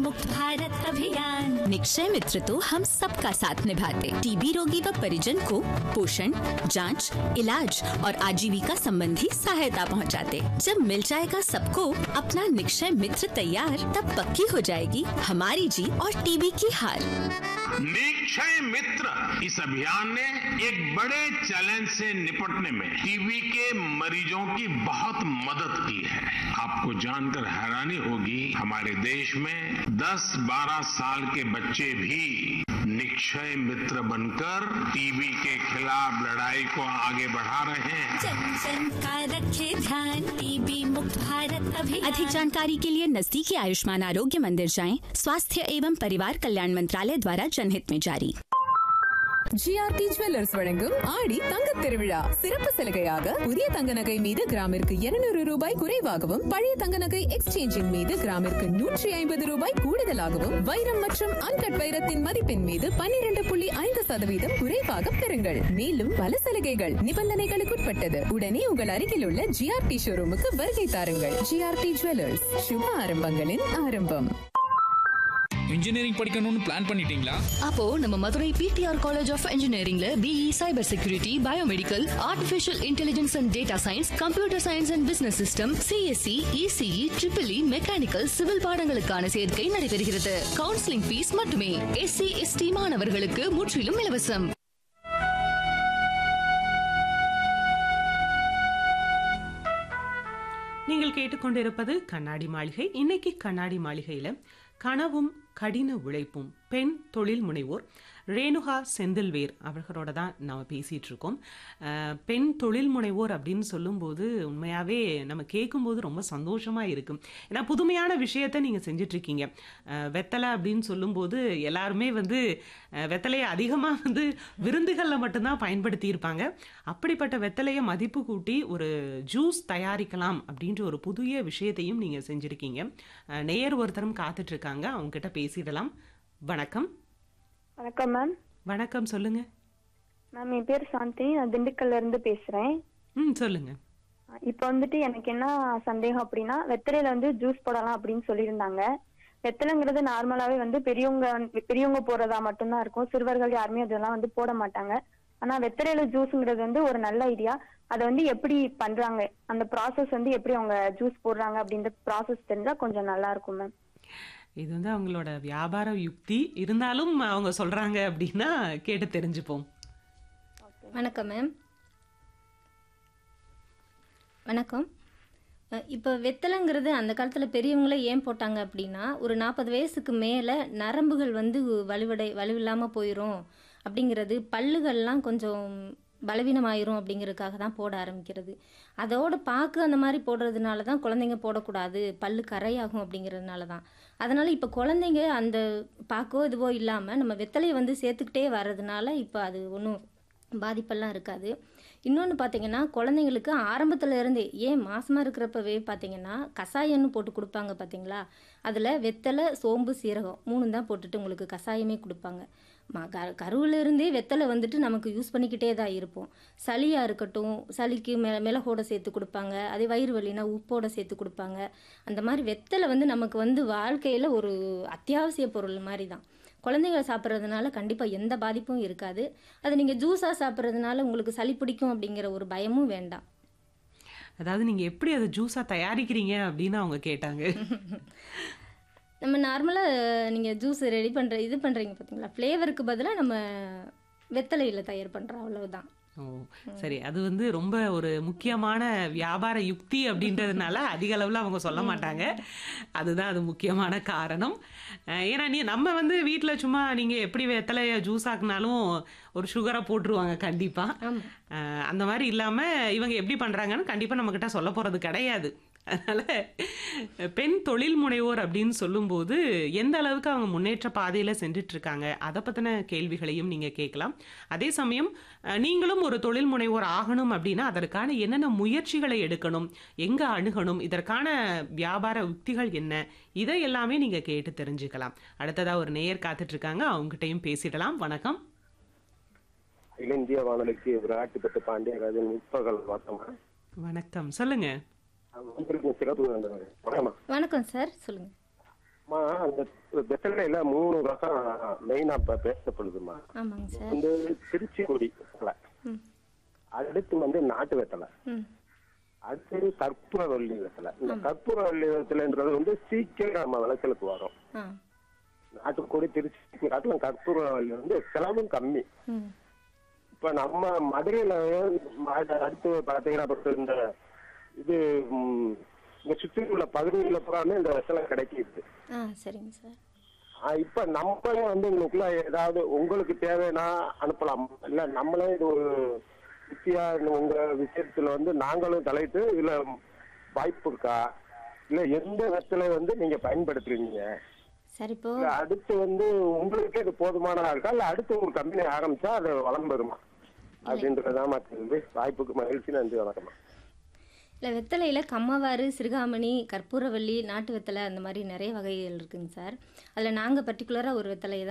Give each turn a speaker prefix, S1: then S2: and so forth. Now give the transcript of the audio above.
S1: मुक्त भारत अभियान निक्षय मित्र तो हम सबका साथ निभाते टीबी रोगी व परिजन को पोषण जांच, इलाज और आजीविका संबंधी सहायता पहुंचाते। जब मिल जाएगा सबको अपना निक्षय मित्र तैयार तब पक्की हो जाएगी हमारी जीत और टीबी की हार
S2: निक्षय मित्र इस अभियान ने एक बड़े चैलेंज से निपटने में टीबी के मरीजों की बहुत मदद की है आपको जानकर हैरानी होगी हमारे देश में 10-12 साल के बच्चे भी निक्षय मित्र बनकर टीबी के खिलाफ लड़ाई को आगे बढ़ा रहे हैं
S1: जन जन का रखे ध्यान टीबी मुक्त भारत अभियान अधिक जानकारी के लिए नजदीकी आयुष्मान आरोग्य मंदिर जाएं स्वास्थ्य एवं परिवार कल्याण मंत्रालय द्वारा जनहित में जारी
S3: ஜிஆர்டி ஜுவல்லர்ஸ் வழங்கும் ஆடி தங்கத் திருவிழா சிறப்பு சலுகையாக புதிய தங்க நகை மீது கிராமிற்கு 200 ரூபாய் குறைவாகவும் பழைய தங்க நகை எக்ஸ்சேஞ்சின் மீது கிராமிற்கு நூற்றி ஐம்பது ரூபாய் கூடுதலாகவும் வைரம் மற்றும் அன்கட் வைரத்தின் மதிப்பின் மீது 12.5% புள்ளி ஐந்து சதவீதம் குறைவாக பெறுங்கள் மேலும் பல சலுகைகள் நிபந்தனைகளுக்குட்பட்டது உடனே உங்கள் அருகில் உள்ள ஜிஆர்டி ஷோரூமுக்கு வருகை தாருங்கள் ஜிஆர்டி ஜுவல்லர்ஸ் சுப ஆரம்பங்களின் ஆரம்பம்
S4: இன்ஜினியரிங் படிக்கணும்னு பிளான் பண்ணிட்டீங்களா
S5: அப்போ நம்ம மதுரை பிடிஆர் காலேஜ் ஆஃப் இன்ஜினியரிங்ல BE cyber security biomedical artificial intelligence and data science computer science and business system CSC ECE triple E mechanical civil பாடங்களுக்கான சேர்க்கை நடைபெறுகிறது கவுன்சிலிங் ஃபீஸ் மட்டுமே எஸ்சி எஸ்டி மாணவர்களுக்கு முற்றிலும் இலவசம்
S6: நீங்கள் கேட்டுக்கொண்டிருப்பது கண்ணாடி மாளிகை இன்னைக்கு கண்ணாடி மாளிகையில கனவும் கடின உழைப்பும் பெண் தொழில் முனைவோர் ரேணுகா செந்தில்வேர் அவர்களோட தான் நாம் பேசிகிட்டு இருக்கோம் அஹ், பெண் தொழில் முனைவோர் அப்படின்னு சொல்லும்போது உண்மையாகவே நம்ம கேட்கும்போது ரொம்ப சந்தோஷமாக இருக்கும் ஏன்னா புதுமையான விஷயத்த நீங்கள் செஞ்சிட்ருக்கீங்க வெத்தலை அப்படின்னு சொல்லும்போது எல்லாருமே வந்து அஹ், வெத்தலையை அதிகமாக வந்து விருந்துகளில் மட்டும்தான் பயன்படுத்தியிருப்பாங்க அப்படிப்பட்ட வெத்தலையை மதிப்பு கூட்டி ஒரு ஜூஸ் தயாரிக்கலாம் அப்படின்ற ஒரு புதிய விஷயத்தையும் நீங்கள் செஞ்சுருக்கீங்க அஹ், நேயர் ஒருத்தரும் காத்துட்டு இருக்காங்க அவங்க கிட்ட பேசிடலாம் வணக்கம்
S7: வணக்கம் மேம்
S6: வணக்கம் சொல்லுங்க
S7: மேம் என் பேர் சாந்தி நான் திண்டுக்கல்ல இருந்து பேசுறேன்
S6: ம் சொல்லுங்க
S7: இப்போ வந்துட்டு எனக்கு என்ன சந்தேகம் அப்படின்னா வெத்தலையில வந்து ஜூஸ் போடலாம் அப்படின்னு சொல்லியிருந்தாங்க வெத்தலைங்கிறது நார்மலாவே வந்து பெரியவங்க வந்து- பெரியவங்க போடுறதா மட்டும்தான் இருக்கும் சிறுவர்கள் யாருமே அதெல்லாம் வந்து போட மாட்டாங்க ஆனா வெத்தலையில ஜூஸ்ங்கிறது வந்து ஒரு நல்ல ஐடியா அதை வந்து எப்படி பண்றாங்க அந்த ப்ராசஸ் வந்து எப்படி அவங்க ஜூஸ் போடுறாங்க அப்படின்ற ப்ராசஸ் தெரிஞ்சா கொஞ்சம் நல்லா இருக்கும் மேம்
S6: இது வந்து அவங்களோட வியாபார யுக்தி இருந்தாலும் அவங்க சொல்றாங்க அப்படின்னா கேட்டு தெரிஞ்சுப்போம்
S8: வணக்கம் மேம் வணக்கம் அஹ் இப்போ வெத்தலைங்கிறது அந்த காலத்தில் பெரியவங்களே ஏன் போட்டாங்க அப்படின்னா ஒரு நாற்பது வயசுக்கு மேலே நரம்புகள் வந்து வலுவடை வலுவில்லாமல் போயிடும் அப்படிங்கிறது பல்லுகள்லாம் கொஞ்சம் பலவீனமாயிரும் அப்படிங்கிறதுக்காக தான் போட ஆரம்பிக்கிறது அதோட பாக்கு அந்த மாதிரி போடுறதுனால தான் குழந்தைங்க போடக்கூடாது பல்லு கரையாகும் அப்படிங்கிறதுனால தான் அதனால் இப்போ குழந்தைங்க அந்த பாக்கோ இதுவோ இல்லாமல் நம்ம வெத்தலையை வந்து சேர்த்துக்கிட்டே வர்றதுனால இப்போ அது ஒன்றும் பாதிப்பெல்லாம் இருக்காது இன்னொன்று பார்த்தீங்கன்னா குழந்தைங்களுக்கு ஆரம்பத்துல இருந்தே ஏன் மாசமாக இருக்கிறப்பவே பார்த்தீங்கன்னா கசாயம்னு போட்டு கொடுப்பாங்க பார்த்தீங்களா அதில் வெத்தலை சோம்பு சீரகம் மூணு தான் போட்டுட்டு உங்களுக்கு கசாயமே கொடுப்பாங்க ம க கருவுல இருந்தே வெத்தலை வந்துட்டு நமக்கு யூஸ் பண்ணிக்கிட்டே தான் இருப்போம் சளியாக இருக்கட்டும் சளிக்கு மெ மிளகோட சேர்த்து கொடுப்பாங்க அதே வயிறு வலினா உப்போட சேர்த்து கொடுப்பாங்க அந்த மாதிரி வெத்தலை வந்து நமக்கு வந்து வாழ்க்கையில் ஒரு அத்தியாவசிய பொருள் மாதிரி தான் குழந்தைங்க சாப்பிட்றதுனால கண்டிப்பாக எந்த பாதிப்பும் இருக்காது அது நீங்கள் ஜூஸாக சாப்பிட்றதுனால உங்களுக்கு சளி பிடிக்கும் அப்படிங்கிற ஒரு பயமும் வேண்டாம்
S6: அதாவது நீங்க எப்படி அதை ஜூஸா தயாரிக்கிறீங்க அப்படின்னு அவங்க கேட்டாங்க
S8: நம்ம நார்மலாக நீங்கள் ஜூஸ் ரெடி பண்ணுற இது பண்ணுறீங்க பார்த்தீங்களா ஃப்ளேவருக்கு பதிலாக நம்ம வெத்தலையில் தயார் பண்ணுறோம் அவ்வளவுதான்
S6: ஓ சரி அது வந்து ரொம்ப ஒரு முக்கியமான வியாபார யுக்தி அப்படின்றதுனால அதிக அளவில் அவங்க சொல்ல மாட்டாங்க அதுதான் அது முக்கியமான காரணம் அஹ் ஏன்னா நீ நம்ம வந்து வீட்டில் சும்மா நீங்கள் எப்படி வெத்தலைய ஜூஸ் ஆக்குனாலும் ஒரு சுகரை போட்டுருவாங்க கண்டிப்பாக அந்த மாதிரி இல்லாமல் இவங்க எப்படி பண்ணுறாங்கன்னு கண்டிப்பாக நம்மக்கிட்ட சொல்ல போகிறது கிடையாது அதனால பெண் தொழில் முனைவோர் அப்படின்னு சொல்லும்போது எந்த அளவுக்கு அவங்க முன்னேற்ற பாதையில் சென்றுட்டு இருக்காங்க அதை பற்றின கேள்விகளையும் நீங்கள் கேட்கலாம் அதே சமயம் அஹ், நீங்களும் ஒரு தொழில் முனைவோர் ஆகணும் அப்படின்னா அதற்கான என்னென்ன முயற்சிகளை எடுக்கணும் எங்கே அணுகணும் இதற்கான வியாபார உத்திகள் என்ன இதை எல்லாமே நீங்கள் கேட்டு தெரிஞ்சுக்கலாம் அடுத்ததாக ஒரு நேயர் காத்துட்டு இருக்காங்க அவங்ககிட்டயும் பேசிடலாம் வணக்கம்
S9: அகில இந்திய வானொலிக்கு விராட்டுப்பட்டு பாண்டியராஜன் முற்பகல் வணக்கம்
S6: வணக்கம் சொல்லுங்க
S9: உங்களுக்கு சிறப்பு வணக்கம்மா
S8: வணக்கம் சார் சொல்லுங்கள்
S9: அம்மா அந்த வெத்தலையில மூணு ரகம் மெயினா இப்ப பேசப்படுதுமா
S8: ஆமாங்க சார்
S9: வந்து திருச்சி கொடி வெத்தலை
S8: ம்
S9: அடுத்து வந்து நாட்டு வெத்தலை
S8: ம்
S9: அடுத்து கற்பூரவள்ளி வெத்தலை இந்த கற்பூரவள்ளி வெத்தலைன்றது வந்து சீக்கிரம் நம்ம விளைச்சலுக்கு வரும்
S8: ஆ
S9: நாட்டுக்கோடி திருச்சி காட்டிலும் கற்பூரவள்ளி வந்து செலவும் கம்மி
S8: ம்
S9: இப்ப நம்ம மதுரையில ம- அடுத்து பாத்தீங்கன்னா இப்ப இந்த இது ம், இங்க சுற்றி உள்ள பகுதிகளில் பூராமே இந்த வெத்தலை கிடைக்கிது
S8: ஆ சரிங்க சார்
S9: ஆ, இப்ப நம்மளே வந்து உங்களுக்குள்ள ஏதாவது உங்களுக்கு தேவைன்னா அனுப்பலாம் இல்ல நம்மளே இது ஒரு வித்தியா உங்க விஷயத்துல வந்து நாங்களும் தலையிட்டு இதுல வாய்ப்பு இருக்கா இல்ல எந்த வெத்தலை வந்து நீங்க பயன்படுத்துறீங்க
S8: சார் இப்போ
S9: இல்ல அடுத்து வந்து உங்களுக்கே இது போதுமானதா இருக்கா இல்ல அடுத்து ஒரு கம்பெனி ஆரம்பிச்சா அது வளம் பெறுமா அப்படின்றதான் கேள்வி வாய்ப்புக்கு மகிழ்ச்சி நன்றி வணக்கம்
S8: இல்லை வெத்தலையில் கம்மவாறு சிறுகாமணி கற்பூரவள்ளி நாட்டு வெத்தலை அந்த மாதிரி நிறைய வகைகள் இருக்குங்க சார் அதில் நாங்கள் பர்டிகுலராக ஒரு வெத்தலையை